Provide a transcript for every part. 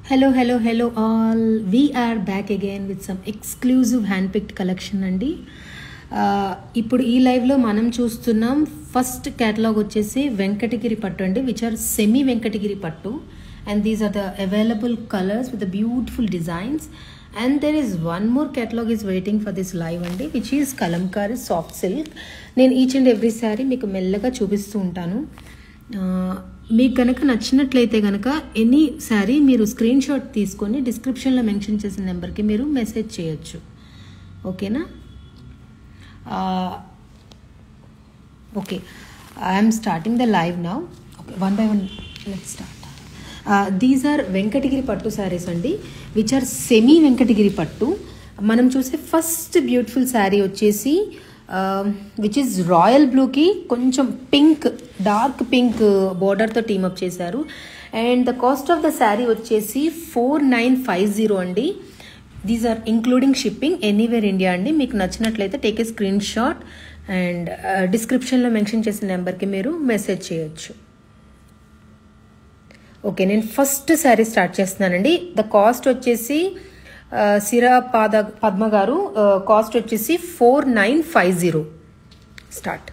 Hello hello hello all we are back again with some exclusive hand picked collection అండి ఆ, ఇప్పుడు ఈ లైవ్లో మనం చూస్తున్నాం ఫస్ట్ క్యాటలాగ్ వచ్చేసి వెంకటగిరి పట్టు అండి which are semi Venkatagiri pattu and these are the available colours with the beautiful designs and there is one more catalogue is waiting for this live అండి which is Kalamkari soft silk నేను ఈచ్ అండ్ ఎవ్రీ సారీ మీకు మెల్లగా చూపిస్తూ ఉంటాను ఆ, మీకు కనుక నచ్చినట్లయితే కనుక ఎనీ శారీ మీరు స్క్రీన్ షాట్ తీసుకొని డిస్క్రిప్షన్లో మెన్షన్ చేసిన నెంబర్కి మీరు మెసేజ్ చేయొచ్చు ఓకేనా okay I'm starting the live now okay one by one let start these are Venkatagiri పట్టు శారీస్ అండి విచ్ ఆర్ సెమీ వెంకటగిరి పట్టు మనం చూసే ఫస్ట్ బ్యూటిఫుల్ శారీ వచ్చేసి విచ్ ఇస్ రాయల్ బ్లూకి కొంచెం పింక్ డార్క్ పింక్ బోర్డర్తో టీమప్ చేశారు and the cost of the sari వచ్చేసి ఫోర్ నైన్ ఫైవ్ జీరో అండి these are including shipping anywhere India అండి మీకు నచ్చినట్లయితే take a screen shot and డిస్క్రిప్షన్లో మెన్షన్ చేసిన నెంబర్కి మీరు మెసేజ్ చేయొచ్చు ఓకే నేను ఫస్ట్ శారీ స్టార్ట్ చేస్తున్నానండి ద కాస్ట్ వచ్చేసి ఆ, సిరా పాద పద్మ గారు కాస్ట్ వచ్చేసి four nine five zero start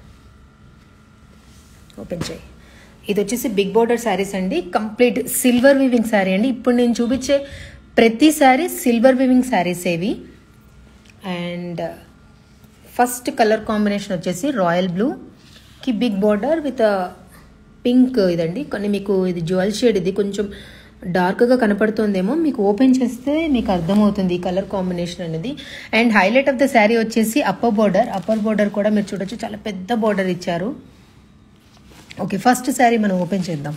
open చేయి ఇది వచ్చేసి బిగ్ బోర్డర్ శారీస్ అండి కంప్లీట్ సిల్వర్ వివింగ్ శారీ అండి ఇప్పుడు నేను చూపించే ప్రతి శారీ సిల్వర్ వివింగ్ శారీస్ ఏవి అండ్ ఫస్ట్ కలర్ కాంబినేషన్ వచ్చేసి రాయల్ బ్లూకి బిగ్ బార్డర్ విత్ పింక్ ఇదండి కానీ మీకు ఇది జ్యువెల్ షేడ్ ఇది కొంచెం డార్క్గా కనపడుతుందేమో మీకు ఓపెన్ చేస్తే మీకు అర్థమవుతుంది ఈ కలర్ కాంబినేషన్ అనేది and highlight of the sari వచ్చేసి అప్పర్ బార్డర్ అప్పర్ బార్డర్ కూడా మీరు చూడొచ్చు చాలా పెద్ద బార్డర్ ఇచ్చారు ఓకే ఫస్ట్ శారీ మనం ఓపెన్ చేద్దాం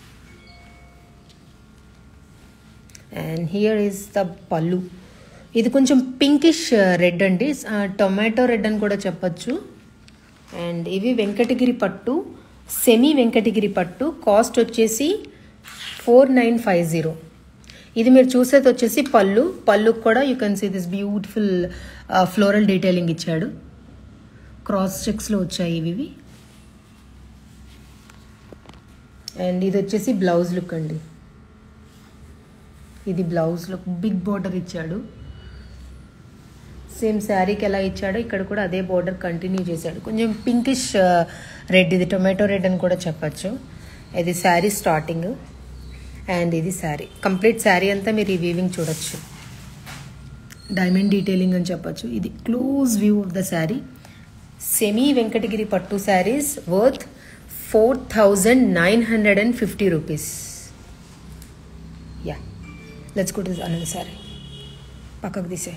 and here is the pallu ఇది కొంచెం పింకిష్ రెడ్ అండి టొమాటో రెడ్ అని కూడా చెప్పచ్చు అండ్ ఇవి వెంకటగిరి పట్టు సెమీ వెంకటగిరి పట్టు కాస్ట్ వచ్చేసి ఫోర్ నైన్ ఫైవ్ జీరో ఇది మీరు చూసేది వచ్చేసి పళ్ళు పళ్ళుకు కూడా you can see this beautiful floral detailing ఇచ్చాడు క్రాస్ చెక్స్లో వచ్చాయి ఇవి ఇవి అండ్ ఇది వచ్చేసి బ్లౌజ్ లుక్ అండి ఇది బ్లౌజ్ లుక్ బిగ్ బార్డర్ ఇచ్చాడు సేమ్ శారీకి ఎలా ఇచ్చాడో ఇక్కడ కూడా అదే బార్డర్ కంటిన్యూ చేశాడు కొంచెం పింకిష్ రెడ్ ఇది టొమాటో రెడ్ అని కూడా చెప్పచ్చు ఇది శారీ స్టార్టింగ్ అండ్ ఇది శారీ కంప్లీట్ శారీ అంతా మీరు ఈ వీవింగ్ చూడొచ్చు డైమండ్ డీటెయిలింగ్ అని చెప్పచ్చు ఇది close view of the sari semi Venkatagiri పట్టు saris worth four thousand nine hundred and fifty rupees yeah let's go to another sari పక్కకు తీసే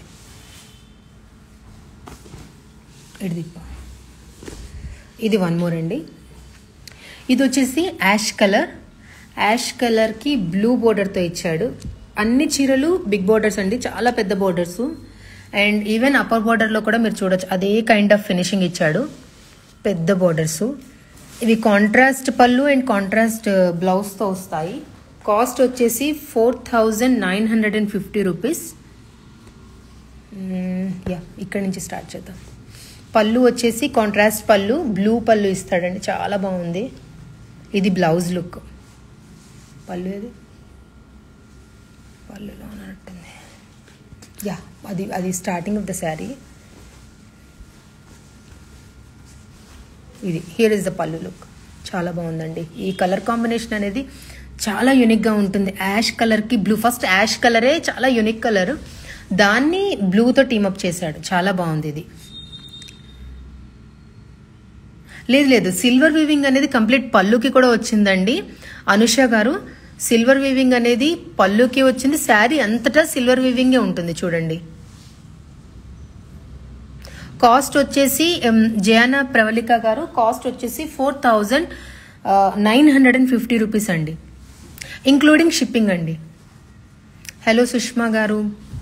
ఇటు తిప్ప ఇది వన్ మోర్ అండి ఇది వచ్చేసి యాష్ కలర్ యాష్ కలర్కి బ్లూ బోర్డర్తో ఇచ్చాడు అన్ని చీరలు బిగ్ బోర్డర్స్ అండి చాలా పెద్ద బోర్డర్స్ అండ్ ఈవెన్ అప్పర్ బోర్డర్లో కూడా మీరు చూడొచ్చు అదే కైండ్ ఆఫ్ ఫినిషింగ్ ఇచ్చాడు పెద్ద బోర్డర్స్ ఇవి కాంట్రాస్ట్ పళ్ళు అండ్ కాంట్రాస్ట్ బ్లౌజ్తో వస్తాయి కాస్ట్ వచ్చేసి four thousand nine hundred and fifty rupees yeah ఇక్కడి నుంచి స్టార్ట్ చేద్దాం పళ్ళు వచ్చేసి కాంట్రాస్ట్ పళ్ళు బ్లూ పళ్ళు ఇస్తాడండి చాలా బాగుంది ఇది బ్లౌజ్ లుక్ పళ్ళు ఏది పళ్ళులో ఉన్నట్టుంది యా అది అది స్టార్టింగ్ ఆఫ్ ద శారీ ఇది here is the pallu look చాలా బాగుందండి ఈ కలర్ కాంబినేషన్ అనేది చాలా యూనిక్గా ఉంటుంది యాష్ కలర్కి బ్లూ ఫస్ట్ యాష్ కలరే చాలా యూనిక్ కలర్ దాన్ని బ్లూతో టీమప్ చేశాడు చాలా బాగుంది ఇది లేదు లేదు సిల్వర్ వీవింగ్ అనేది కంప్లీట్ పళ్ళుకి కూడా వచ్చిందండి అనుష గారు సిల్వర్ వీవింగ్ అనేది పళ్ళుకి వచ్చింది శారీ అంతటా సిల్వర్ వీవింగే ఉంటుంది చూడండి కాస్ట్ వచ్చేసి జయానా ప్రవళిక గారు కాస్ట్ వచ్చేసి four thousand nine hundred and fifty rupees అండి ఇంక్లూడింగ్ షిప్పింగ్ అండి hello Sushma garu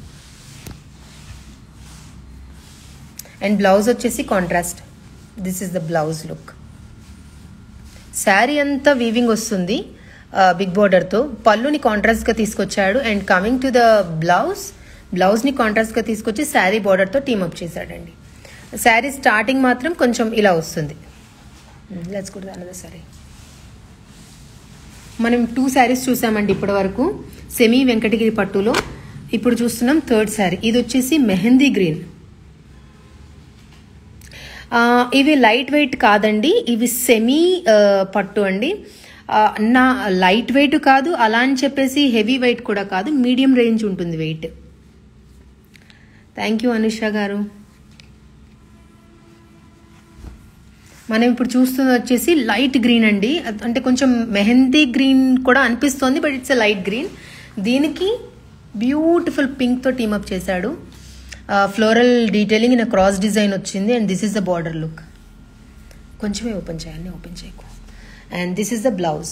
and blouse వచ్చేసి contrast this is the blouse look sari అంతా వీవింగ్ వస్తుంది బిగ్ బోర్డర్తో పళ్ళుని కాంట్రాస్ట్గా తీసుకొచ్చాడు and coming to the blouse బ్లౌజ్ని కాంట్రాస్ట్గా తీసుకొచ్చి శారీ బార్డర్తో టీమప్ చేశాడండి శారీ స్టార్టింగ్ మాత్రం కొంచెం ఇలా వస్తుంది లెట్స్ కూడా అనదర్ శారీ మనం టూ శారీస్ చూసామండి ఇప్పటి వరకు సెమీ వెంకటగిరి పట్టులో ఇప్పుడు చూస్తున్నాం థర్డ్ శారీ ఇది వచ్చేసి మెహందీ గ్రీన్ ఆ, ఇవి లైట్ వెయిట్ కాదండి ఇవి సెమీ ఆ, పట్టు అండి ఆ, నా లైట్ వెయిట్ కాదు అలా అని చెప్పేసి హెవీ వెయిట్ కూడా కాదు మీడియం రేంజ్ ఉంటుంది weight thank you Anusha garu మనం ఇప్పుడు చూస్తుంది వచ్చేసి లైట్ గ్రీన్ అండి అద్- అంటే కొంచెం మెహందీ గ్రీన్ కూడా అనిపిస్తోంది but it's a light green దీనికి బ్యూటిఫుల్ పింక్తో టీమప్ చేశాడు floral detailing in cross design వచ్చింది and this is the border look కొంచెమే ఓపెన్ చేయాలి ఓపెన్ చేయకు and this is the blouse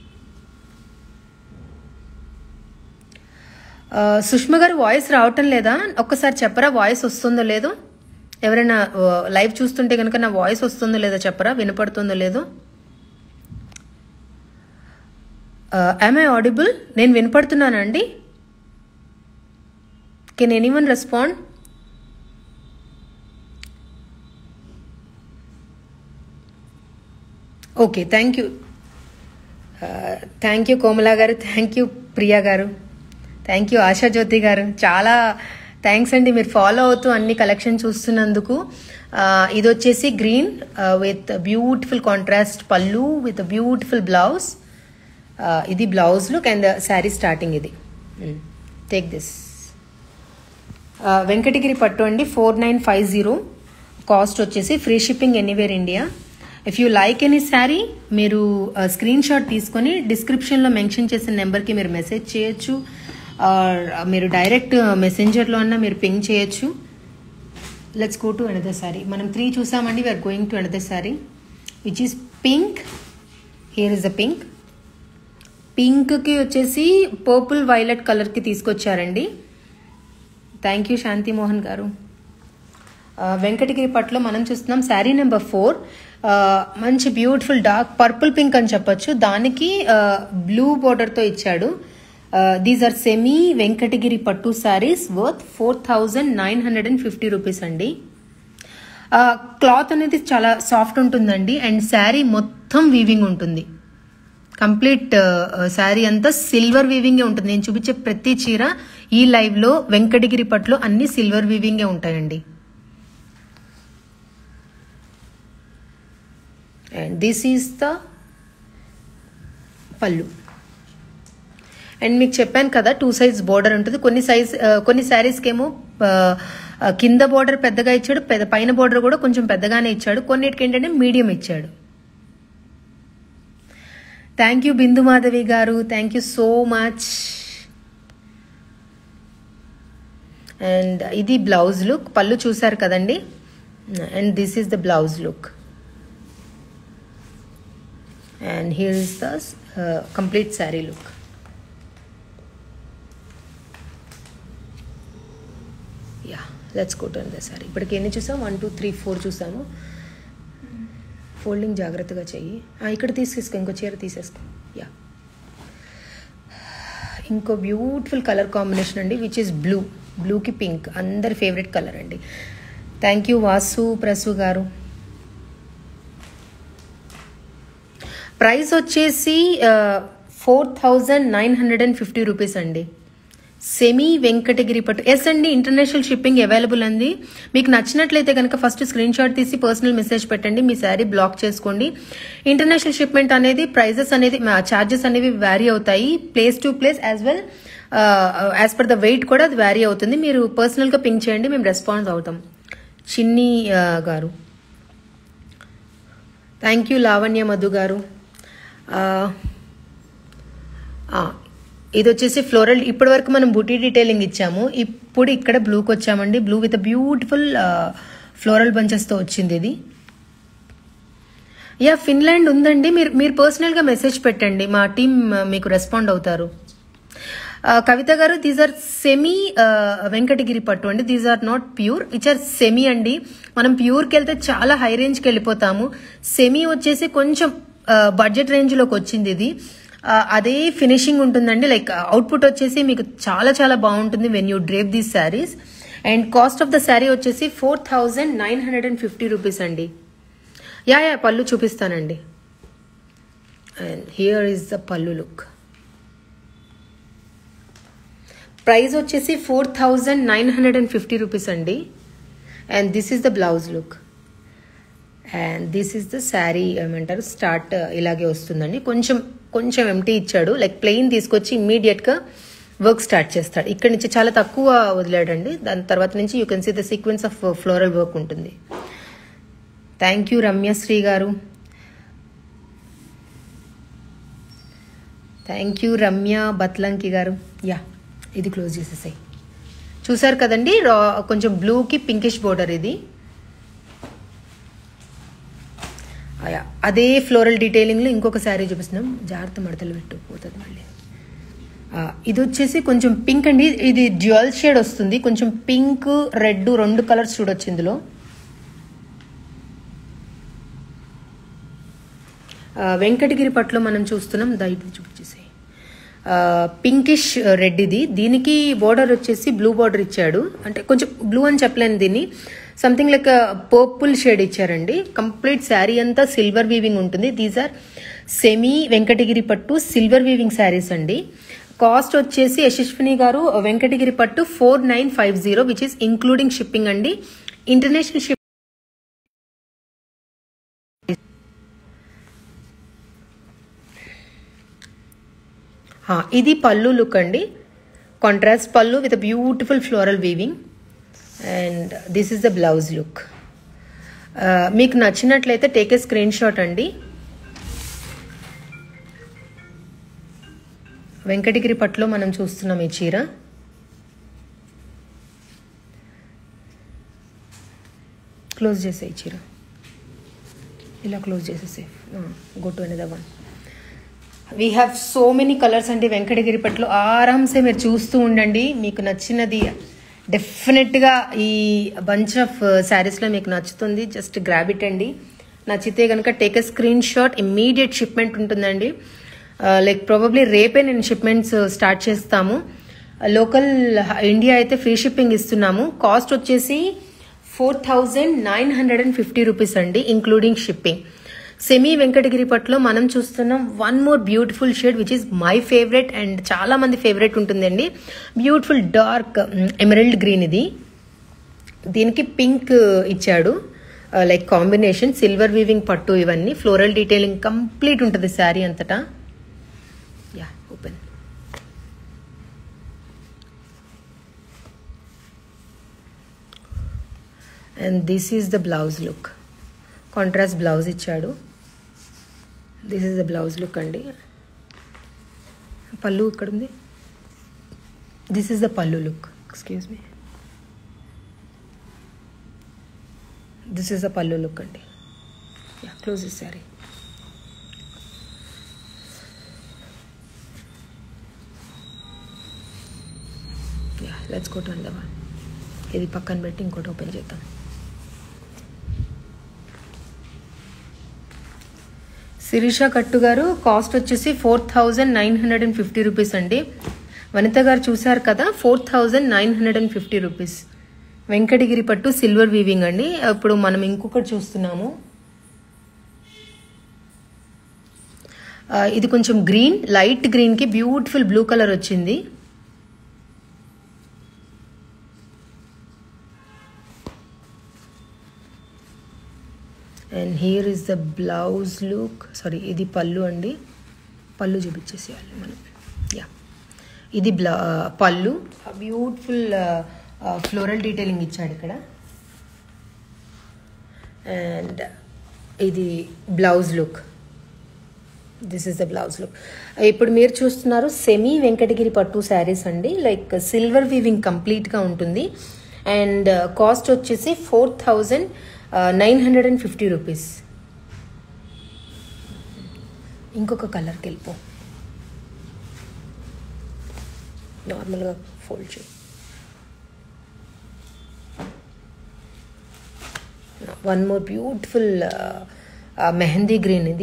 Sushma garu voice రావటం లేదా ఒక్కసారి చెప్పరా వాయిస్ వస్తుందో లేదో ఎవరైనా లైవ్ చూస్తుంటే కనుక నా వాయిస్ వస్తుందో లేదో చెప్పరా వినపడుతుందో లేదో ఐ ఆడిబుల్ నేను వినపడుతున్నానండి can anyone respond okay thank you thank you Komala garu thank you Priya గారు థ్యాంక్ యూ ఆశా జ్యోతి గారు చాలా థ్యాంక్స్ అండి మీరు ఫాలో అవుతూ అన్ని కలెక్షన్ చూస్తున్నందుకు ఆ, ఇది వచ్చేసి green with beautiful contrast pallu with beautiful blouse ఇది blouse look and sari starting ఇది టేక్ దిస్ వెంకటగిరి పట్టు అండి four nine five zero cost వచ్చేసి free shipping anywhere India if you like any sari మీరు స్క్రీన్ షాట్ తీసుకొని డిస్క్రిప్షన్లో మెన్షన్ చేసిన నెంబర్కి మీరు మెసేజ్ చేయొచ్చు ఆర్ మీరు డైరెక్ట్ మెసెంజర్లో అన్నా మీరు పింగ్ చేయొచ్చు let's go to another sari మనం త్రీ చూసామండి we are going to another sari which is pink here is the pink పింక్కి వచ్చేసి పర్పుల్ వైలెట్ కలర్కి తీసుకొచ్చారండి థ్యాంక్ యూ శాంతి మోహన్ గారు ఆ, వెంకటగిరి పట్లో మనం చూస్తున్నాం శారీ నెంబర్ ఫోర్ మంచి బ్యూటిఫుల్ డార్క్ పర్పుల్ పింక్ అని చెప్పొచ్చు దానికి బ్లూ బోర్డర్తో ఇచ్చాడు దీస్ ఆర్ సెమీ వెంకటగిరి పట్టు saris worth four thousand nine hundred and fifty rupees అండి క్లాత్ అనేది చాలా సాఫ్ట్ ఉంటుందండి అండ్ శారీ మొత్తం వీవింగ్ ఉంటుంది కంప్లీట్ శారీ అంతా సిల్వర్ వీవింగే ఉంటుంది నేను చూపించే ప్రతి చీర ఈ లైవ్ లో వెంకటగిరి పట్లో అన్ని సిల్వర్ వీవింగే ఉంటాయండి and this is the pallu అండ్ మీకు చెప్పాను కదా టూ సైజ్ బోర్డర్ ఉంటుంది కొన్ని సైజ్ కొన్ని శారీస్కి ఏమో ఆ, ఆ, కింద బోర్డర్ పెద్దగా ఇచ్చాడు పెద్ద పైన బోర్డర్ కూడా కొంచెం పెద్దగానే ఇచ్చాడు కొన్నిటికి ఏంటంటే మీడియం ఇచ్చాడు thank you Bindu Madhavi garu thank you so much and ఇది బ్లౌజ్ లుక్ పళ్ళు చూసారు కదండి and this is the blouse look and here is the complete sari look yeah let's go to the sari ఇప్పటికి ఎన్ని చూసాం వన్ టూ త్రీ ఫోర్ చూసాము folding జాగ్రత్తగా చెయ్యి ఆ, ఇక్కడ తీసేసుకో ఇంకో చీర తీసేసుకో యా ఇంకో బ్యూటిఫుల్ కలర్ కాంబినేషన్ అండి విచ్ ఇస్ బ్లూ బ్లూకి పింక్ అందరి ఫేవరెట్ కలర్ అండి థ్యాంక్ యూ వాసు ప్రసు గారు ప్రైస్ వచ్చేసి four thousand nine hundred and fifty rupees అండి సెమీ వెంకటగిరి పట్టు ఎస్ అండి ఇంటర్నేషనల్ షిప్పింగ్ అవైలబుల్ అండి మీకు నచ్చినట్లయితే కనుక ఫస్ట్ స్క్రీన్ షాట్ తీసి పర్సనల్ మెసేజ్ పెట్టండి మీ శారీ బ్లాక్ చేసుకోండి ఇంటర్నేషనల్ షిప్మెంట్ అనేది ప్రైజెస్ అనేది ఛార్జెస్ అనేవి వ్యారీ అవుతాయి place to place as well as per the weight కూడా అది వ్యారీ అవుతుంది మీరు పర్సనల్గా పింక్ చేయండి మేము రెస్పాన్స్ అవుతాం చిన్ని ఆ, గారు థ్యాంక్ యూ లావణ్య మధు గారు ఆ, ఆ, ఇది వచ్చేసి ఫ్లోరల్ ఇప్పటి వరకు మనం బుటీ డీటెయిలింగ్ ఇచ్చాము ఇప్పుడు ఇక్కడ బ్లూకి వచ్చామండి బ్లూ విత్ బ్యూటిఫుల్ ఫ్లోరల్ బంచెస్తో వచ్చింది ఇది యా ఫిన్లాండ్ ఉందండి మీరు మీరు పర్సనల్గా మెసేజ్ పెట్టండి మా టీం మీకు రెస్పాండ్ అవుతారు ఆ, కవిత గారు దీస్ ఆర్ సెమీ వెంకటగిరి పట్టు అండి these are not pure which are semi అండి మనం ప్యూర్కి వెళ్తే చాలా హై రేంజ్కి వెళ్ళిపోతాము సెమీ వచ్చేసి కొంచెం బడ్జెట్ రేంజ్లోకి వచ్చింది ఇది ఆ, అదే ఫినిషింగ్ ఉంటుందండి లైక్ అవుట్పుట్ వచ్చేసి మీకు చాలా చాలా బాగుంటుంది when you drape these saris and cost of the sari వచ్చేసి four thousand nine hundred and fifty rupees అండి యా యా పళ్ళు చూపిస్తానండి and here is the pallu look price వచ్చేసి four thousand nine hundred and fifty rupees అండి and this is the blouse look and this is the sari ఏమంటారు start ఇలాగే వస్తుందండి కొంచెం కొంచెం empty ఇచ్చాడు లైక్ ప్లెయిన్ తీసుకొచ్చి ఇమ్మీడియట్గా వర్క్ స్టార్ట్ చేస్తాడు ఇక్కడ నుంచి చాలా తక్కువ వదిలాడండి దాని తర్వాత నుంచి you can see the sequence of floral work ఉంటుంది thank you Ramyashri garu thank you Ramya బత్లంకి గారు యా ఇది క్లోజ్ చేసేసాయి చూసారు కదండి రా కొంచెం బ్లూకి పింకిష్ బోర్డర్ ఇది అయా అదే ఫ్లోరల్ డీటెయిలింగ్లో ఇంకొక శారీ చూపిస్తున్నాం జాగ్రత్త మడతలు పెట్టు పోతుంది మళ్ళీ ఆ, ఇది వచ్చేసి కొంచెం పింక్ అండి ఇది డ్యూయల్ షేడ్ వస్తుంది కొంచెం పింక్ రెడ్ రెండు కలర్స్ చూడొచ్చు ఇందులో ఆ, వెంకటగిరి పట్లో మనం చూస్తున్నాం దా ఇది చూపించేసాయి పింకిష్ రెడ్ ఇది దీనికి బోర్డర్ వచ్చేసి బ్లూ బోర్డర్ ఇచ్చాడు అంటే కొంచెం బ్లూ అని చెప్పలేను దీన్ని సంథింగ్ లైక్ పర్పుల్ షేడ్ ఇచ్చారండి కంప్లీట్ శారీ అంతా సిల్వర్ వీవింగ్ ఉంటుంది దీస్ ఆర్ సెమీ వెంకటగిరి పట్టు సిల్వర్ వీవింగ్ శారీస్ అండి కాస్ట్ వచ్చేసి యశస్విని గారు వెంకటగిరి పట్టు four nine five zero which is including shipping అండి ఇంటర్నేషనల్ షిప్ ఆ, ఇది పళ్ళు లుక్ అండి contrast pallu with beautiful floral weaving and this is the blouse look మీకు నచ్చినట్లయితే టేక్ ఏ స్క్రీన్ షాట్ అండి వెంకటగిరి పట్టులో మనం చూస్తున్నాం ఈ చీర క్లోజ్ చేసే ఈ చీర ఇలా క్లోజ్ చేసేసే go to another one we have so many colours అండి వెంకటగిరి పట్టులో ఆరామ్సే మీరు చూస్తూ ఉండండి మీకు నచ్చినది డెఫినెట్గా ఈ బంచ్ ఆఫ్ శారీస్లో మీకు నచ్చుతుంది జస్ట్ గ్రాబ్ ఇట్ అండి నచ్చితే కనుక take a screenshot immediate shipment ఉంటుందండి లైక్ ప్రాబబ్లీ రేపే నేను షిప్మెంట్స్ స్టార్ట్ చేస్తాము లోకల్ ఇండియా అయితే ఫ్రీ షిప్పింగ్ ఇస్తున్నాము కాస్ట్ వచ్చేసి four thousand nine hundred and fifty rupees అండి ఇంక్లూడింగ్ షిప్పింగ్ సెమీ వెంకటగిరి పట్టులో మనం చూస్తున్నాం one more beautiful shade which is my favourite and చాలా మంది ఫేవరెట్ ఉంటుందండి బ్యూటిఫుల్ డార్క్ ఎమరల్డ్ గ్రీన్ ఇది దీనికి పింక్ ఇచ్చాడు లైక్ కాంబినేషన్ సిల్వర్ వీవింగ్ పట్టు ఇవన్నీ ఫ్లోరల్ డీటెయిలింగ్ కంప్లీట్ ఉంటుంది శారీ అంతటా yeah open and this is the blouse look contrast blouse ఇచ్చాడు this is the blouse look అండి పళ్ళు ఇక్కడ ఉంది this is the pallu look excuse me this is the pallu look అండి yeah close sorry yeah let's go to another one ఇది పక్కన పెట్టి ఇంకోటి open చేద్దాం శిరీష కట్టు గారు కాస్ట్ వచ్చేసి four thousand nine hundred and fifty rupees అండి వనిత గారు చూసారు కదా four thousand nine hundred and fifty rupees Venkatagiri పట్టు సిల్వర్ వీవింగ్ అండి ఇప్పుడు మనం ఇంకొకటి చూస్తున్నాము ఆ, ఇది కొంచెం గ్రీన్ లైట్ గ్రీన్కి బ్యూటిఫుల్ బ్లూ కలర్ వచ్చింది and here is the blouse look sorry ఇది పళ్ళు అండి పళ్ళు చూపించేసేయాలి మనం యా ఇది బ్లా పళ్ళు బ్యూటిఫుల్ ఫ్లోరల్ డీటెయిలింగ్ ఇచ్చాడు ఇక్కడ అండ్ ఇది blouse look this is the blouse look ఇప్పుడు మీరు చూస్తున్నారు సెమీ వెంకటగిరి పట్టు శారీస్ అండి లైక్ సిల్వర్ వీవింగ్ కంప్లీట్గా ఉంటుంది అండ్ కాస్ట్ వచ్చేసి four thousand nine hundred and fifty rupees ఇంకొక కలర్కి వెళ్ళిపో నార్మల్గా ఫోల్డ్ చేయి one more beautiful mehndi green ఇది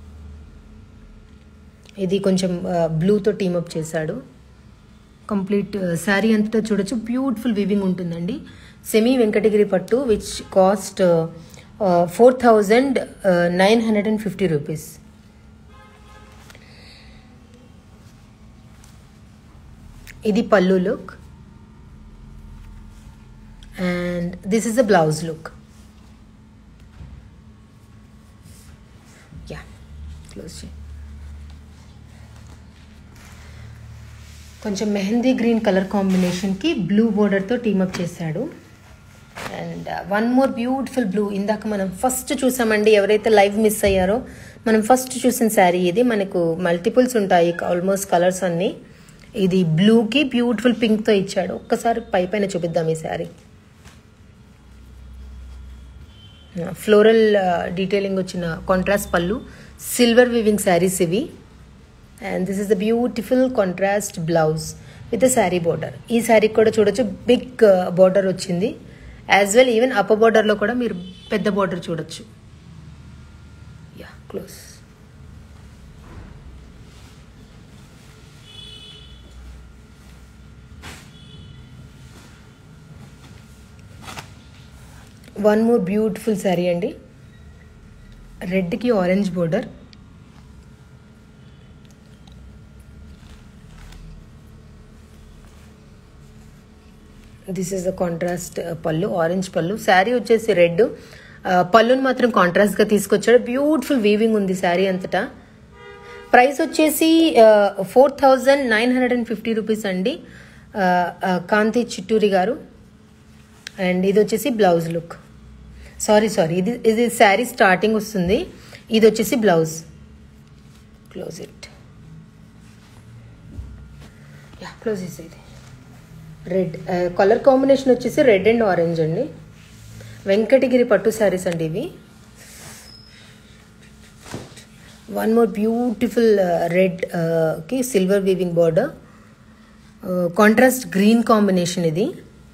ఇది కొంచెం బ్లూతో టీమప్ చేశాడు కంప్లీట్ శారీ అంతటా చూడొచ్చు బ్యూటిఫుల్ వివింగ్ ఉంటుందండి సెమీ వెంకటగిరి పట్టు which cost four thousand nine hundred and fifty rupees ఇది pallu look and this is the blouse look yeah close చేయి కొంచెం మెహందీ గ్రీన్ కలర్ కాంబినేషన్కి బ్లూ బోర్డర్తో టీమప్ చేశాడు and one more beautiful blue ఇందాక మనం ఫస్ట్ చూసామండి ఎవరైతే లైవ్ మిస్ అయ్యారో మనం ఫస్ట్ చూసిన శారీ ఇది మనకు మల్టిపుల్స్ ఉంటాయి ఆల్మోస్ట్ కలర్స్ అన్నీ ఇది బ్లూకి బ్యూటిఫుల్ పింక్తో ఇచ్చాడు ఒక్కసారి పై పైన చూపిద్దాం ఈ శారీ ఫ్లోరల్ డీటెయిలింగ్ వచ్చిన contrast pallu silver weaving saris ఇవి and this is the beautiful contrast blouse with sari border ఈ శారీ కూడా చూడొచ్చు బిగ్ బోర్డర్ వచ్చింది యాజ్ వెల్ ఈవెన్ అప్పర్ బోర్డర్లో కూడా మీరు పెద్ద బోర్డర్ చూడొచ్చు yeah close one more beautiful sari అండి రెడ్కి orange border this is the contrast pallu orange pallu sari వచ్చేసి రెడ్ పళ్ళుని మాత్రం కాంట్రాస్ట్గా తీసుకొచ్చాడు బ్యూటిఫుల్ వీవింగ్ ఉంది శారీ అంతటా ప్రైస్ వచ్చేసి four thousand nine hundred and fifty rupees అండి కాంతి చిట్టూరి గారు అండ్ ఇది వచ్చేసి బ్లౌజ్ లుక్ సారీ సారీ ఇది ఇది శారీ స్టార్టింగ్ వస్తుంది ఇది వచ్చేసి blouse close it yeah close is ఇది రెడ్ కలర్ కాంబినేషన్ వచ్చేసి రెడ్ అండ్ ఆరెంజ్ అండి వెంకటగిరి పట్టు శారీస్ అండి ఇవి వన్ మోర్ బ్యూటిఫుల్ రెడ్ కి silver weaving border contrast green combination ఇది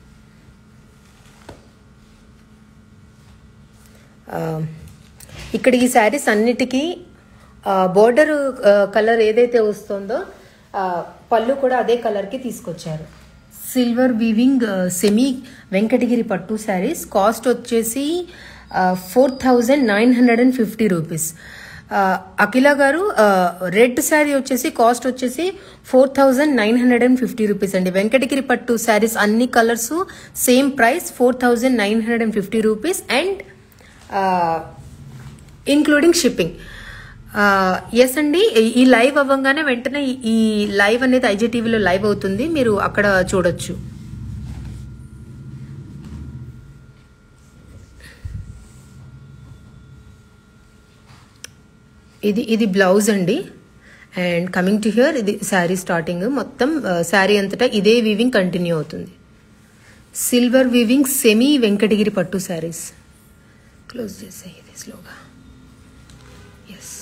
ఇక్కడ ఈ శారీస్ అన్నిటికీ బోర్డర్ కలర్ ఏదైతే వస్తుందో పళ్ళు కూడా అదే కలర్కి తీసుకొచ్చారు సిల్వర్ వీవింగ్ సెమీ వెంకటగిరి పట్టు శారీస్ కాస్ట్ వచ్చేసి four thousand nine hundred and fifty rupees Akhila garu red sari వచ్చేసి కాస్ట్ వచ్చేసి four thousand nine hundred and fifty rupees అండి వెంకటగిరి పట్టు శారీస్ అన్ని colours same price four thousand nine hundred and fifty rupees and including shipping yes అండి ఈ live అవ్వగానే వెంటనే ఈ లైవ్ అనేది ఐజీటీవీలో లైవ్ అవుతుంది మీరు అక్కడ చూడొచ్చు ఇది ఇది బ్లౌజ్ అండి అండ్ కమింగ్ టు హియర్ ఇది శారీ స్టార్టింగ్ మొత్తం శారీ అంతటా ఇదే వీవింగ్ కంటిన్యూ అవుతుంది సిల్వర్ వీవింగ్ సెమీ వెంకటగిరి పట్టు శారీస్ క్లోజ్ చేసాయి ఇది స్లోగా ఎస్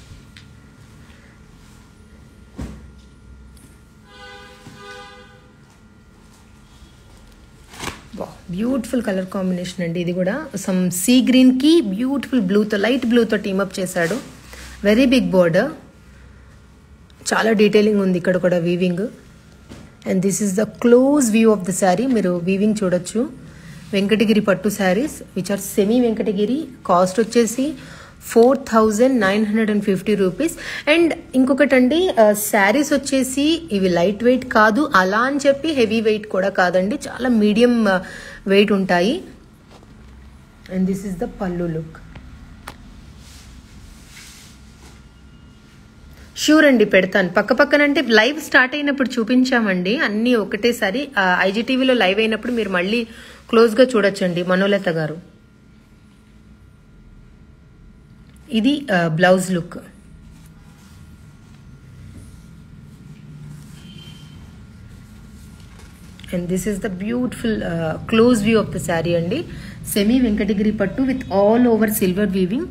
బ్యూటిఫుల్ కలర్ కాంబినేషన్ అండి ఇది కూడా సమ్ సీ గ్రీన్కి బ్యూటిఫుల్ బ్లూతో లైట్ బ్లూతో టీమప్ చేశాడు వెరీ బిగ్ బోర్డర్ చాలా డీటెయిలింగ్ ఉంది ఇక్కడ కూడా weaving and this is the close view of the sari మీరు వీవింగ్ చూడొచ్చు వెంకటగిరి పట్టు saris which are semi Venkatagiri cost వచ్చేసి four thousand nine hundred and fifty rupees and ఇంకొకటండి శారీస్ వచ్చేసి ఇవి లైట్ వెయిట్ కాదు అలా అని చెప్పి హెవీ వెయిట్ కూడా కాదండి చాలా మీడియం వెయిట్ ఉంటాయి and this is the pallu look sure అండి పెడతాను పక్క పక్కన అంటే లైవ్ స్టార్ట్ అయినప్పుడు చూపించామండి అన్నీ ఒకటేసారి ఐజీటీవీలో లైవ్ అయినప్పుడు మీరు మళ్ళీ క్లోజ్గా చూడొచ్చండి మనోలత గారు ఇది blouse look and this is the beautiful close view of the sari అండి సెమీ వెంకటగిరి పట్టు with all over silver weaving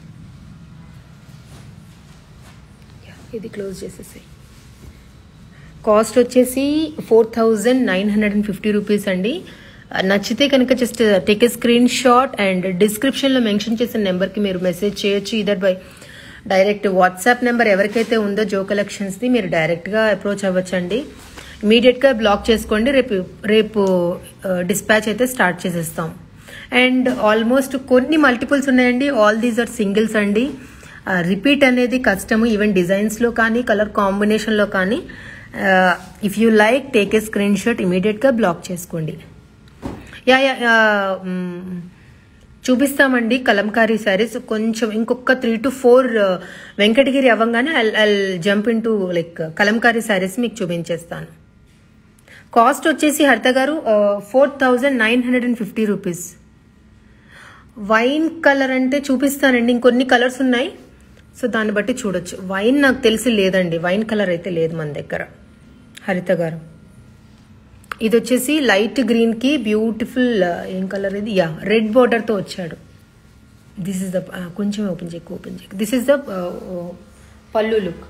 ఇది క్లోజ్ చేసేసాయి కాస్ట్ వచ్చేసి four thousand nine hundred and fifty rupees అండి నచ్చితే కనుక just take a screen shot and డిస్క్రిప్షన్లో mention చేసిన నెంబర్కి మీరు మెసేజ్ చేయొచ్చు ఇదర్ బై డైరెక్ట్ వాట్సాప్ నెంబర్ ఎవరికైతే ఉందో జో కలెక్షన్స్ది మీరు డైరెక్ట్గా అప్రోచ్ అవ్వచ్చండి ఇమీడియట్గా బ్లాక్ చేసుకోండి రేపు రేపు డిస్పాచ్ అయితే స్టార్ట్ చేసేస్తాం అండ్ ఆల్మోస్ట్ కొన్ని మల్టిపుల్స్ ఉన్నాయండి ఆల్ దీస్ ఆర్ సింగిల్స్ అండి రిపీట్ అనేది కష్టము ఈవెన్ డిజైన్స్లో కానీ కలర్ కాంబినేషన్లో కానీ if you like take a screen screenshot ఇమీడియట్గా బ్లాక్ చేసుకోండి యా యా యా, మ్, చూపిస్తామండి కలంకారీ శారీస్ కొంచెం ఇంకొక త్రీ టు ఫోర్ వెంకటగిరి అవ్వగానే I I jump into like Kalamkari saris మీకు చూపించేస్తాను కాస్ట్ వచ్చేసి Haritha garu four thousand nine hundred and fifty rupees wine colour అంటే చూపిస్తానండి ఇంకొన్ని కలర్స్ ఉన్నాయి సో దాన్ని బట్టి చూడొచ్చు వైన్ నాకు తెలిసి లేదండి వైన్ కలర్ అయితే లేదు మన దగ్గర హరిత గారు ఇది వచ్చేసి లైట్ గ్రీన్ కి బ్యూటిఫుల్ ఏం కలర్ ఇది యా రెడ్ బోర్డర్ తో వచ్చాడు దిస్ ఇస్ ద కొంచెం ఓపెన్ చేయకు ఓపెన్ చేయకు this is the pallu look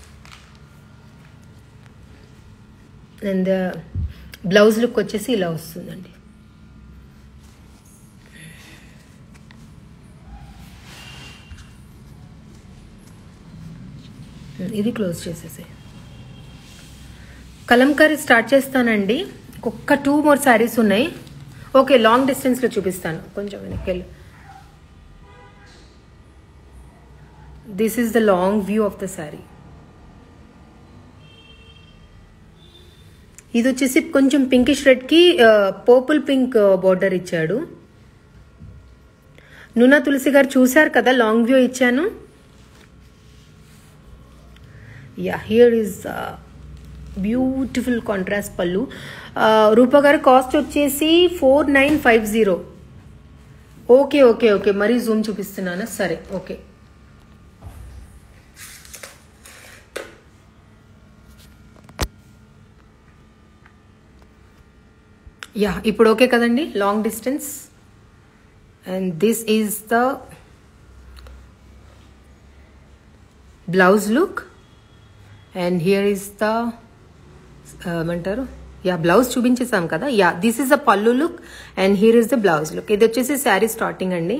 and blouse look వచ్చేసి ఇలా వస్తుందండి ఇది క్లోజ్ చేసేసి కలంకారీ స్టార్ట్ చేస్తానండి ఒక్క టూ మోర్ శారీస్ ఉన్నాయి ఓకే లాంగ్ డిస్టెన్స్లో చూపిస్తాను కొంచెం వెనక్కి వెళ్ళి this is the long view of the sari ఇది వచ్చేసి కొంచెం పింకిష్ రెడ్కి పర్పుల్ పింక్ బార్డర్ ఇచ్చాడు నునా తులసి గారు చూశారు కదా లాంగ్ వ్యూ ఇచ్చాను yeah here is beautiful contrast pallu Rupa గారి కాస్ట్ వచ్చేసి four nine five zero okay okay okay మరీ జూమ్ చూపిస్తున్నానా సరే ఓకే యా ఇప్పుడు ఓకే కదండి long distance and this is the blouse look and here is the ఏమంటారు yeah blouse చూపించేసాం కదా yeah this is the pallu look and here is the blouse look ఇది వచ్చేసి sari starting అండి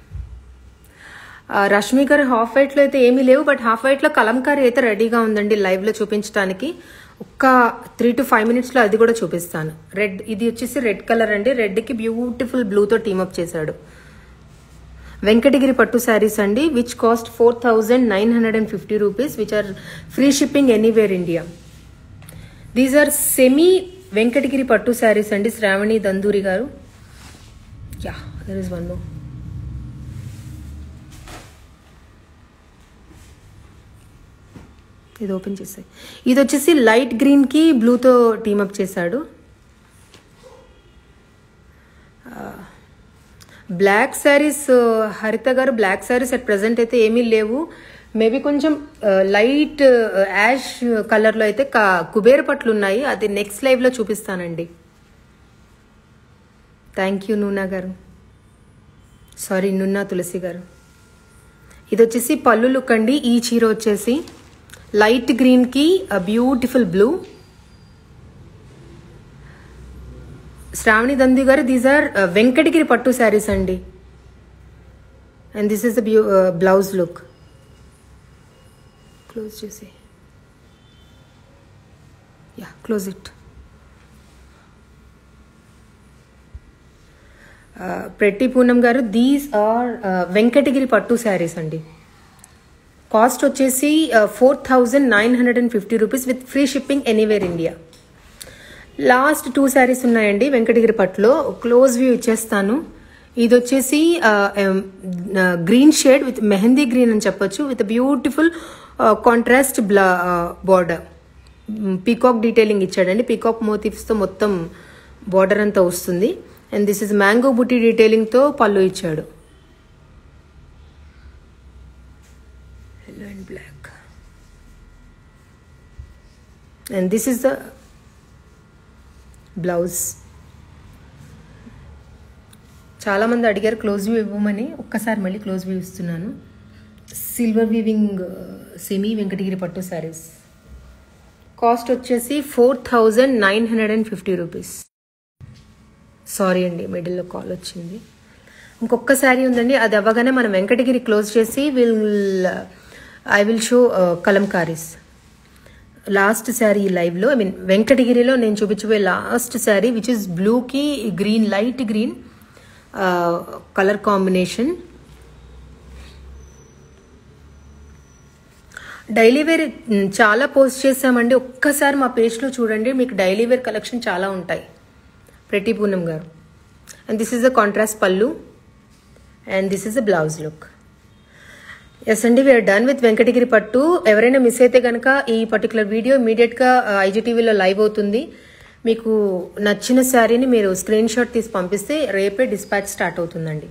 ఆ, రష్మి గారు హాఫ్ వైట్లో అయితే ఏమీ లేవు బట్ హాఫ్ వైట్లో కలంకారీ అయితే రెడీగా ఉందండి లైవ్లో చూపించడానికి ఒక్క త్రీ టు ఫైవ్ మినిట్స్లో అది కూడా చూపిస్తాను రెడ్ ఇది వచ్చేసి రెడ్ కలర్ అండి రెడ్కి బ్యూటిఫుల్ బ్లూతో టీమప్ చేశాడు వెంకటగిరి పట్టు శారీస్ అండి which cost four thousand nine hundred and fifty rupees which are free shipping anywhere India these are semi Venkatagiri పట్టు శారీస్ అండి శ్రావణి దందూరి గారు yeah there is one more ఇది ఓపెన్ చేసాయి ఇది వచ్చేసి లైట్ గ్రీన్ కి బ్లూతో టీమప్ చేశాడు బ్లాక్ శారీస్ హరిత గారు బ్లాక్ శారీస్ అట్ ప్రజెంట్ అయితే ఏమీ లేవు మేబీ కొంచెం లైట్ యాష్ కలర్లో అయితే కా- కుబేర పట్లు ఉన్నాయి అది నెక్స్ట్ లైవ్లో చూపిస్తానండి థ్యాంక్ యూ నూనా గారు సారీ నున్నా తులసి గారు ఇది వచ్చేసి పళ్ళు లుక్ అండి ఈ చీర వచ్చేసి లైట్ గ్రీన్కి బ్యూటిఫుల్ బ్లూ శ్రావణి దంది గారు దీస్ ఆర్ వెంకటగిరి పట్టు శారీస్ అండి అండ్ దిస్ ఇస్ ద బ్యూ బ్లౌజ్ లుక్ క్లోజ్ చేసి yeah close it pretty Poonam గారు దీస్ ఆర్ వెంకటగిరి పట్టు శారీస్ అండి కాస్ట్ వచ్చేసి four thousand nine hundred and fifty rupees with free shipping anywhere India last two sarees ఉన్నాయండి వెంకటగిరి పట్టులో క్లోజ్ వ్యూ ఇచ్చేస్తాను ఇది వచ్చేసి green shade with mehndi green అని చెప్పొచ్చు విత్ బ్యూటిఫుల్ కాంట్రాస్ట్ బ్లా బార్డర్ పీకాక్ డీటెయిలింగ్ ఇచ్చాడండి పీకాక్ మోటివ్స్తో మొత్తం బార్డర్ అంతా వస్తుంది అండ్ దిస్ ఇస్ మ్యాంగో బుట్టి డీటెయిలింగ్తో పళ్ళు ఇచ్చాడు yellow and black and this is the blouse చాలా మంది అడిగారు క్లోజ్ వ్యూ ఇవ్వమని ఒక్కసారి మళ్ళీ క్లోజ్ వ్యూ ఇస్తున్నాను సిల్వర్ వీవింగ్ సెమీ వెంకటగిరి పట్టు శారీస్ కాస్ట్ వచ్చేసి four thousand nine hundred and fifty rupees sari అండి మిడిల్లో కాల్ వచ్చింది ఇంకొక శారీ ఉందండి అది అవ్వగానే మనం వెంకటగిరి క్లోజ్ చేసి will I will show kalamkaris last sari లైవ్లో ఐ మీన్ వెంకటగిరిలో నేను చూపించబోయే లాస్ట్ శారీ విచ్ ఇస్ బ్లూకి green light green colour combination daily wear hmm, చాలా పోస్ట్ చేసామండి ఒక్కసారి మా పేజ్లో చూడండి మీకు డైలీ వేర్ కలెక్షన్ చాలా ఉంటాయి ప్రతి పూనం గారు and this is the contrast pallu and this is the blouse look yes అండి వీఆర్ డన్ విత్ వెంకటగిరి పట్టు ఎవరైనా మిస్ అయితే కనుక ఈ పర్టికులర్ వీడియో ఇమీడియట్గా ఐజీటీవీలో లైవ్ అవుతుంది మీకు నచ్చిన శారీని మీరు స్క్రీన్ షాట్ తీసి పంపిస్తే రేపే డిస్పాచ్ స్టార్ట్ అవుతుందండి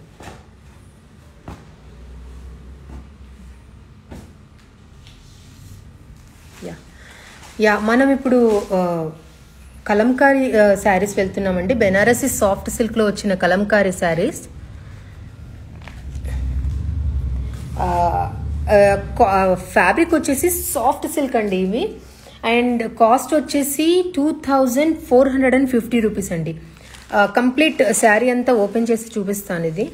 యా యా మనం ఇప్పుడు ఆ, కలంకారీ శారీస్ వెళ్తున్నామండి బెనారసి సాఫ్ట్ సిల్క్లో వచ్చిన కలంకారీ శారీస్ ఫ్యాబ్రిక్ వచ్చేసి సాఫ్ట్ సిల్క్ అండి ఇవి అండ్ కాస్ట్ వచ్చేసి two thousand four hundred and fifty rupees అండి కంప్లీట్ శారీ అంతా ఓపెన్ చేసి చూపిస్తాను ఇది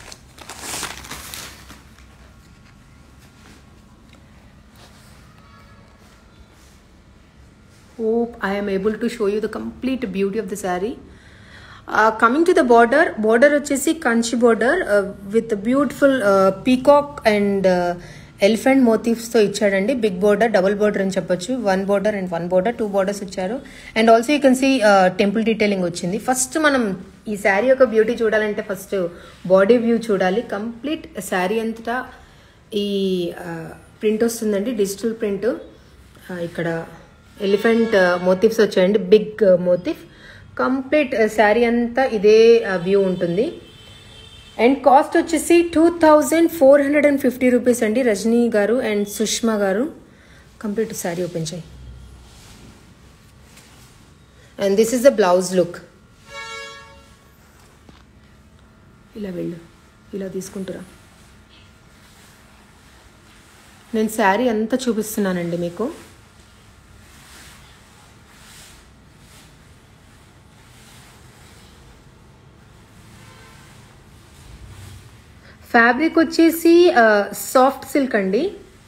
hope I am able to show you the complete beauty of the saree. Uh, coming to the border, border వచ్చేసి Kanchi border uh, with beautiful peacock and elephant మోటివ్స్తో ఇచ్చాడండి big border double border అని చెప్పొచ్చు one border and one border two borders ఇచ్చారు and also you can see temple detailing వచ్చింది first మనం ఈ శారీ యొక్క బ్యూటీ చూడాలంటే ఫస్ట్ బాడీ వ్యూ చూడాలి కంప్లీట్ శారీ అంతటా ఈ ప్రింట్ వస్తుందండి డిజిటల్ ప్రింట్ ఇక్కడ ఎలిఫెంట్ మోటివ్స్ వచ్చాయండి బిగ్ మోటివ్ కంప్లీట్ శారీ అంతా ఇదే వ్యూ ఉంటుంది అండ్ కాస్ట్ వచ్చేసి two thousand four hundred and fifty rupees అండి రజనీ గారు అండ్ సుష్మా గారు కంప్లీట్ శారీ ఓపెన్ చేయి and this is the blouse look ఇలా వెళ్ళు ఇలా తీసుకుంటురా నేను శారీ అంతా చూపిస్తున్నానండి మీకు ఫ్యాబ్రిక్ వచ్చేసి సాఫ్ట్ సిల్క్ అండి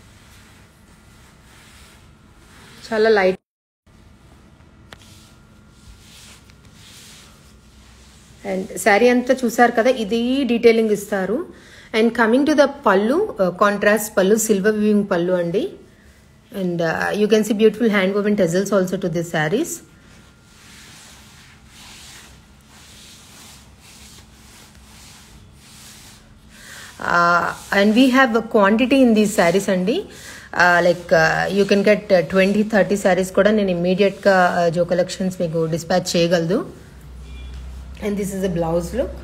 చాలా లైట్ అండ్ శారీ అంతా చూసారు కదా ఇది డీటెయిలింగ్ ఇస్తారు and coming to the pallu contrast pallu silver weaving pallu అండి and you can see beautiful hand woven tassels also to this sarees and we have quantity in these sarees అండి like you can get twenty thirty sarees కూడా నేను ఇమ్మీడియట్గా జో collections మీకు dispatch చేయగలదు and this is a blouse look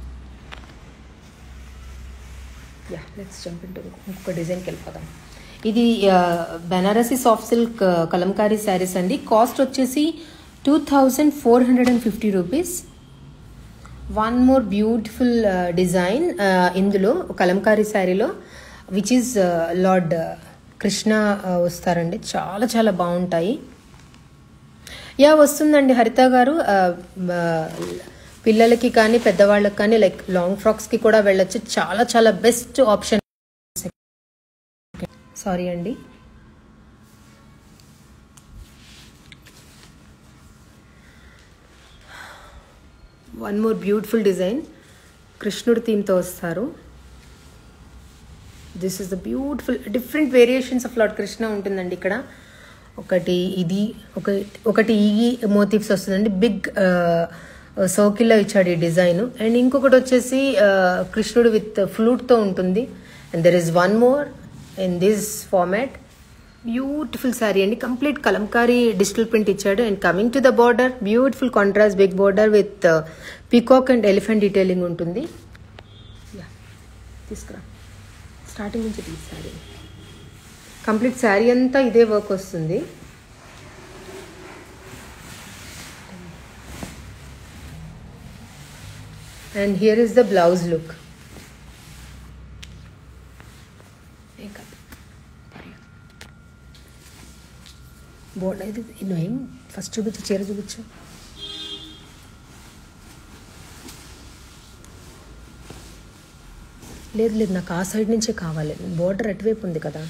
yeah let's jump into ఇంకొక డిజైన్కి వెళ్ళిపోదాం ఇది బెనారసి సాఫ్ట్ సిల్క్ కలంకారీ శారీస్ అండి కాస్ట్ వచ్చేసి two thousand four hundred and fifty rupees one more beautiful design ఇందులో కలంకారీ శారీలో విచ్ ఈజ్ లార్డ్ కృష్ణ వస్తారండి చాలా చాలా బాగుంటాయి యా వస్తుందండి హరిత గారు ఆ, ఆ, పిల్లలకి కానీ పెద్దవాళ్ళకి కానీ లైక్ లాంగ్ ఫ్రాక్స్కి కూడా వెళ్ళొచ్చు చాలా చాలా బెస్ట్ ఆప్షన్ సారీ అండి వన్ మోర్ బ్యూటిఫుల్ డిజైన్ కృష్ణుడి థీమ్తో వస్తారు this is the beautiful different variations of lord Krishna ఉంటుందండి ఇక్కడ ఒకటి ఇది ఒక ఒకటి ఈ మోటివ్స్ వస్తుందండి బిగ్ సర్కిల్లో ఇచ్చాడు ఈ డిజైన్ అండ్ ఇంకొకటి వచ్చేసి uh, కృష్ణుడు విత్ ఫ్లూట్తో ఉంటుంది and there is one more in this format beautiful sari అండి కంప్లీట్ కలంకారీ డిజిటల్ ప్రింట్ ఇచ్చాడు and coming to the border beautiful contrast big border with peacock and elephant detailing ఉంటుంది యా తీసుకురా starting నుంచి తీసి శారీ కంప్లీట్ శారీ అంతా ఇదే వర్క్ వస్తుంది and here is the blouse look బోర్డ్ అయితే నువ్వేం ఫస్ట్ చూపించు చీర చూపించు లేదు లేదు నాకు ఆ సైడ్ నుంచే కావాలి బోర్డర్ అటువైపు ఉంది కదా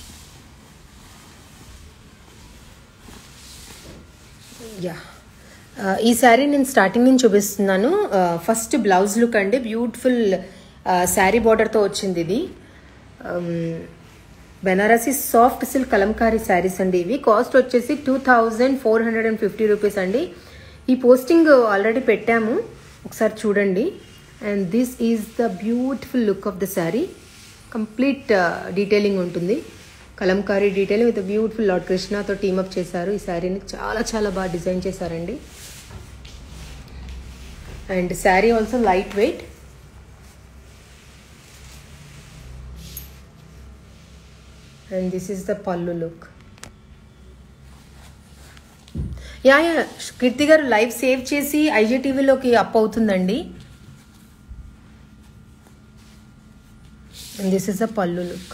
యా ఆ, ఈ శారీ నేను స్టార్టింగ్ నుంచి చూపిస్తున్నాను ఆ, ఫస్ట్ బ్లౌజ్ లుక్ అండి బ్యూటిఫుల్ ఆ, శారీ బార్డర్తో వచ్చింది ఇది ఆమ్, బెనారసీ సాఫ్ట్ సిల్క్ కలంకారీ శారీస్ అండి ఇవి కాస్ట్ వచ్చేసి two thousand four hundred and fifty rupees అండి ఈ పోస్టింగ్ ఆల్రెడీ పెట్టాము ఒకసారి చూడండి and this is the beautiful look of the sari complete detailing ఉంటుంది kalamkari detailing with beautiful lord కృష్ణతో టీమప్ చేశారు ఈ శారీని చాలా చాలా బాగా డిజైన్ చేశారండి and sari also light wait and this is the pallu look yeah yeah Keerthi గారు లైవ్ సేవ్ చేసి ఐజీటీవీలోకి అప్ అవుతుందండి and this is the pallu look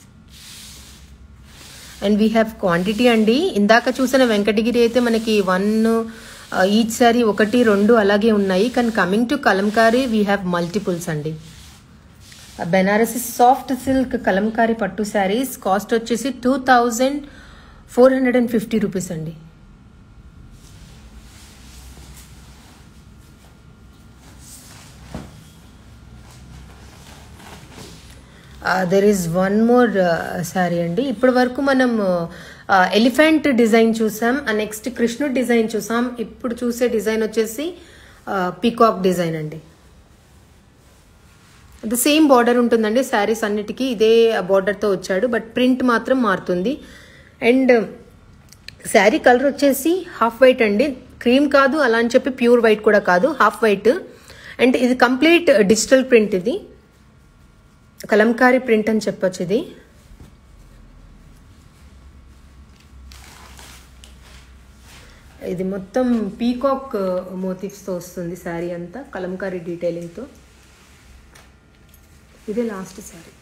and we have quantity అండి ఇందాక చూసిన వెంకటగిరి అయితే మనకి వన్ ఈచ్ సారీ ఒకటి రెండు అలాగే ఉన్నాయి కానీ coming to kalamkari we have multiples అండి బెనారసి సాఫ్ట్ సిల్క్ కలంకారీ పట్టు శారీస్ కాస్ట్ వచ్చేసి two thousand four hundred and fifty rupees అండి there is one more sari అండి ఇప్పటి వరకు మనం ఎలిఫెంట్ డిజైన్ చూసాం నెక్స్ట్ కృష్ణుడు డిజైన్ చూసాం ఇప్పుడు చూసే డిజైన్ వచ్చేసి పీకాక్ డిజైన్ అండి ద సేమ్ బార్డర్ ఉంటుందండి శారీస్ అన్నిటికీ ఇదే బార్డర్తో వచ్చాడు బట్ ప్రింట్ మాత్రం మారుతుంది అండ్ శారీ కలర్ వచ్చేసి హాఫ్ వైట్ అండి క్రీమ్ కాదు అలా అని చెప్పి ప్యూర్ వైట్ కూడా కాదు హాఫ్ వైట్ అండ్ ఇది కంప్లీట్ డిజిటల్ ప్రింట్ ఇది కలంకారీ ప్రింట్ అని చెప్పొచ్చు ఇది ఇది మొత్తం పీకాక్ మోటివ్స్తో వస్తుంది శారీ అంతా కలంకారీ డీటెయిలింగ్తో ఇదే లాస్ట్ శారీ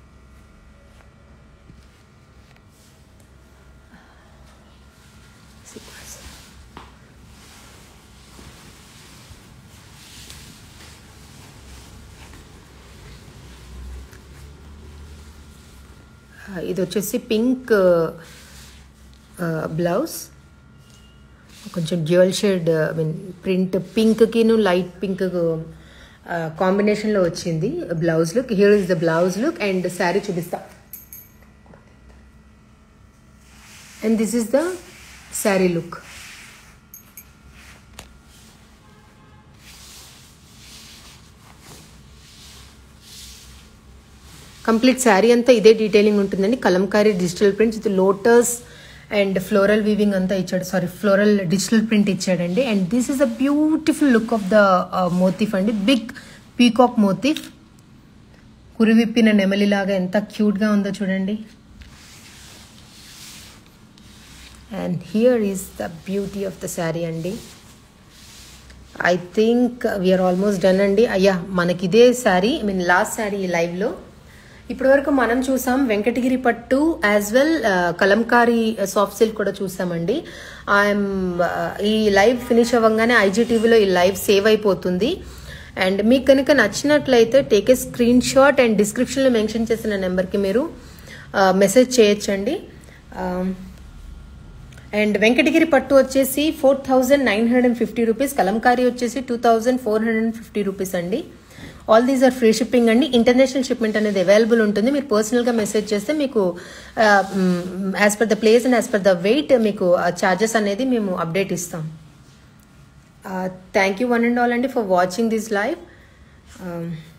ఇది వచ్చేసి పింక్ బ్లౌజ్ కొంచెం dual shade I mean print పింక్కిను లైట్ పింక్ కాంబినేషన్లో వచ్చింది blouse look here is the blouse look and sari చూపిస్తా and this is the sari look complete sari అంతా ఇదే డీటెయిలింగ్ ఉంటుందండి kalamkari digital prints with lotus and floral weaving అంతా ఇచ్చాడు సారీ ఫ్లోరల్ డిజిటల్ ప్రింట్ ఇచ్చాడండి and this is a beautiful look of the motif అండి big peacock మోతిఫ్ కురివిప్పిన నెమలిలాగా ఎంత క్యూట్గా ఉందో చూడండి and here is the beauty of the sari అండి I think we're almost done అండి అయ్యా మనకి ఇదే sari I mean last sari ఈ లైవ్లో ఇప్పటి వరకు మనం చూసాం వెంకటగిరి పట్టు as well kalamkari soft silk కూడా చూసామండి ఐఎమ్ ఈ లైవ్ ఫినిష్ అవ్వగానే ఐజీటీవీలో ఈ లైవ్ సేవ్ అయిపోతుంది అండ్ మీకు కనుక నచ్చినట్లయితే take a screen shot and డిస్క్రిప్షన్లో మెన్షన్ చేసిన నెంబర్కి మీరు మెసేజ్ చేయొచ్చండి అండ్ వెంకటగిరి పట్టు వచ్చేసి four thousand nine hundred and fifty rupees kalamkari వచ్చేసి two thousand four hundred and fifty rupees అండి all these are free shipping అండి ఇంటర్నేషనల్ షిప్మెంట్ అనేది అవైలబుల్ ఉంటుంది మీరు పర్సనల్గా మెసేజ్ చేస్తే మీకు as per the place and as per the weight మీకు ఛార్జెస్ అనేది మేము అప్డేట్ ఇస్తాం thank you one and all అండి ఫర్ వాచింగ్ దిస్ లైవ్